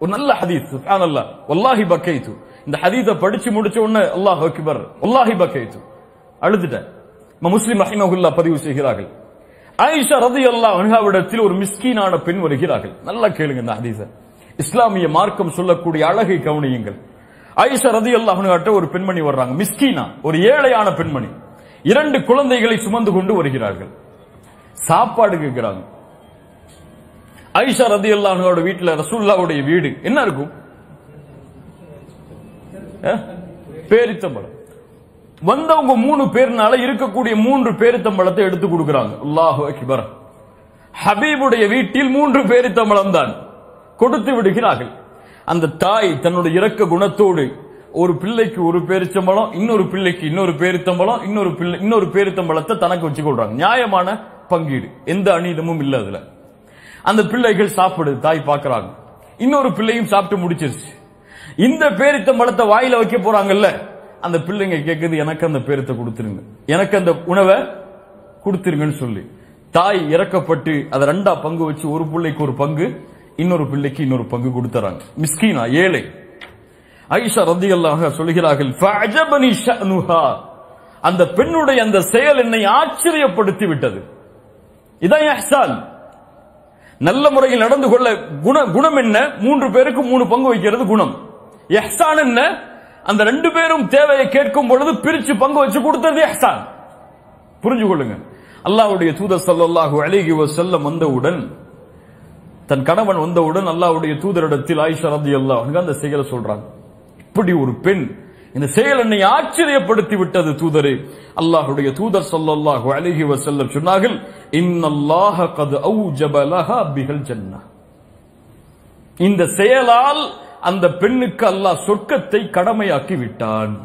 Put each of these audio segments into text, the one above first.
ஒரு நல்ல ஹதீஸ் சுப்ஹானல்லாஹ் வல்லாஹி பக்கைத்து இந்த ஹதீஸை படிச்சு முடிச்ச உடனே அல்லாஹ் அக்பர் வல்லாஹி பக்கைத்து அழுதுட்டேன் இமாம் முஸ்லிம் ரஹிமஹுல்லா பதிவு செய்கிறார்கள் ஆயிஷா ரலியல்லாஹு அன்ஹாவிடத்தில் ஒரு மிஸ்கீனான பெண் வருகிறார்கள் நல்லா கேளுங்க இந்த ஹதீஸை இஸ்லாமிய மார்க்கம் சொல்லக்கூடிய அழகை கவனியுங்கள் ஆயிஷா ரலியல்லாஹு அன்ஹாட்ட ஒரு பெண்மணி வர்றாங்க மிஸ்கீனா ஒரு ஏழையான பெண்மணி இரண்டு குழந்தைகளை சுமந்து கொண்டு வருகிறார்கள் சாப்பாடு கேட்கிறாங்க ஐஷா ரதி அல்லாஹோட வீட்டுல ரசூல்லாவுடைய வீடு என்ன இருக்கும் அஹ்? பேரித்தம்பழம் வந்தவங்க மூணு பேர்னால இருக்கக்கூடிய மூன்று பேரித்தம்பழத்தை எடுத்து கொடுக்கறாங்க அல்லாஹு அக்பர் ஹபீபுடைய வீட்டில் மூன்று பேரித்தம்பழம் தான் கொடுத்து விடுகிறார்கள் அந்த தாய் தன்னுடைய இரக்க குணத்தோடு ஒரு பிள்ளைக்கு ஒரு பேரிச்சம்பழம் இன்னொரு பிள்ளைக்கு இன்னொரு பேரித்தம்பழம் இன்னொரு பிள்ளை இன்னொரு பேரித்தம்பழத்தை தனக்கு வச்சு கொள்றாங்க நியாயமான பங்கீடு எந்த அநீதமும் இல்ல அதுல அந்த பிள்ளைகள் சாப்பிடுது தாய் பார்க்கறாங்க இன்னொரு பிள்ளையும் சாப்பிட்டு முடிச்சிருச்சு இந்த பேரித்தம்பழத்தை வாயில வைக்க போறாங்கல்ல அந்த பிள்ளைங்க கேக்குது எனக்கு அந்த பேரத்தை கொடுத்துருங்க எனக்கு அந்த உணவை கொடுத்துருங்கன்னு சொல்லி தாய் இறக்கப்பட்டு அதை ரெண்டா பங்கு வச்சு ஒரு பிள்ளைக்கு ஒரு பங்கு இன்னொரு பிள்ளைக்கு இன்னொரு பங்கு கொடுத்துறாங்க மிஸ்கீனா ஏழை ஐஷா ரத்தியல்லாக சொல்கிறார்கள் "ஃபஅஜபனி ஷஅனுஹா." அந்த பெண்ணுடைய அந்த செயல் என்னை ஆச்சரியப்படுத்தி விட்டது இதான் இஹ்சான் நல்ல முறையில் நடந்து கொள்ள குண குணம் என்ன மூன்று பேருக்கு மூணு பங்கு வைக்கிறது குணம் எஹ்சான் என்ன அந்த ரெண்டு பேரும் தேவையை கேட்கும் பொழுது பிரிச்சு பங்கு வச்சு கொடுத்தது எஹ்சான் புரிஞ்சு கொள்ளுங்க அல்லாஹ்வுடைய தூதர் ஸல்லல்லாஹு அலைஹி வஸல்லம் வந்தவுடன் தன் கணவன் வந்தவுடன் அல்லாஹ்வுடைய தூதரிடத்தில் ஆயிஷா ரலியல்லாஹு அன்ஹா அந்த செயலை சொல்றாங்க இப்படி ஒரு பெண் இந்த செயல் என்னை ஆச்சரியப்படுத்தி விட்டது தூதரே அல்லாஹ்வுடைய தூதர் ஸல்லல்லாஹு அலைஹி வஸல்லம் சொன்னார்கள் இன்னல்லாஹ கத் அவுஜப லஹா பிஹல் ஜன்னah இந்த செயலால் அந்த பெண்ணுக்கு அல்லாஹ் சொர்க்கத்தை கடமையாக்கி விட்டான்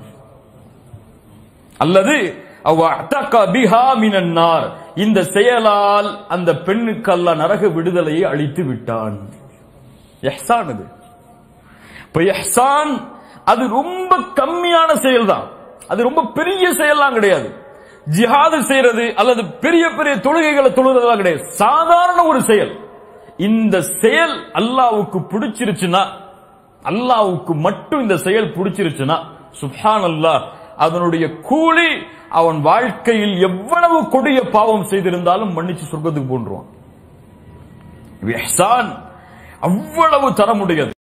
அல்லது அவ அத்தக பிஹா மினன் நார் இந்த செயலால் அந்த பெண்ணுக்கு அல்லாஹ் நரக விடுதலையை அளித்து விட்டான் இஹ்சான் அது இப்ப இஹ்சான் அது ரொம்ப கம்மியான செயல் தான் அது ரொம்ப பெரிய செயல்லாம் கிடையாது ஜிஹாது செய்யறது அல்லது பெரிய பெரிய தொழுகைகளை தொழுகிறதெல்லாம் கிடையாது சாதாரண ஒரு செயல் இந்த செயல் அல்லாவுக்கு பிடிச்சிருச்சுன்னா அல்லாவுக்கு மட்டும் இந்த செயல் பிடிச்சிருச்சுன்னா சுப்ஹான் அல்லாஹ் அதனுடைய கூலி அவன் வாழ்க்கையில் எவ்வளவு கொடிய பாவம் செய்திருந்தாலும் மன்னிச்சு சொர்க்கத்துக்கு போன்றுவான் இஹ்சான் அவ்வளவு தர முடியாது